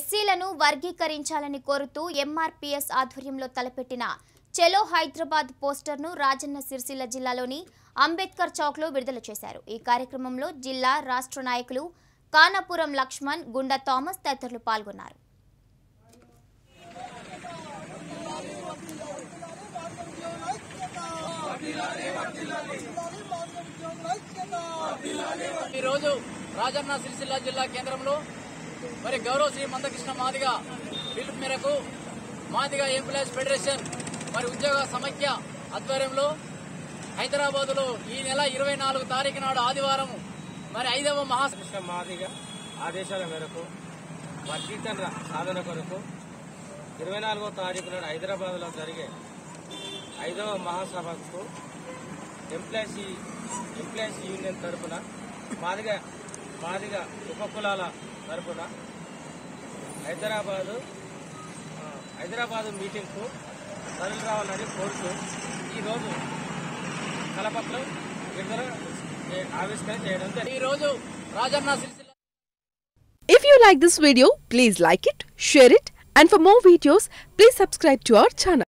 ఎస్సీలను వర్గీకరించాలని కోరుతూ ఎంఆర్పీఎస్ ఆధ్వర్యంలో తలపెట్టిన చెలో హైదరాబాద్ పోస్టర్ను రాజన్న సిరిసిల్ల జిల్లాలోని అంబేద్కర్ చౌక్లో విడుదల చేశారు ఈ కార్యక్రమంలో జిల్లా రాష్ట్ర నాయకులు కానాపురం లక్ష్మణ్ గుండా థామస్ తదితరులు పాల్గొన్నారు ఈరోజు రాజన్న సిరిసిల్ల జిల్లా కేంద్రంలో మరి గౌరవ శ్రీ మందకృష్ణ మాదిగ పిలుపు మేరకు మాదిగ ఎంప్లాయీస్ ఫెడరేషన్ మరి ఉద్యోగ సమైక్య ఆధ్వర్యంలో హైదరాబాదులో ఈ నెల ఇరవై నాలుగు తారీఖు నాడు ఆదివారం మరి ఐదవ మహా కృష్ణ మాదిగ ఆదేశాల మేరకు వర్గీకరణ సాధన కొరకు ఇరవై నాలుగో తారీఖు నాడు హైదరాబాద్లో జరిగే ఐదవ మహాసభకు ఎంప్లాయీస్ ఎంప్లాయీస్ యూనియన్ తరపున మాదిగ మాదిగ ఉపకులాల తరపున హైదరాబాదు ఆ, హైదరాబాదు మీటింగ్కు తరలి రావాలని కోరుతూ ఈరోజు కలపత్రం విడుదల చే- ఆవిష్కరణ చేయడం జరిగింది ఈరోజు Rajanna Sircilla If you like this video, please like it, share it, and for more videos, please subscribe to our channel.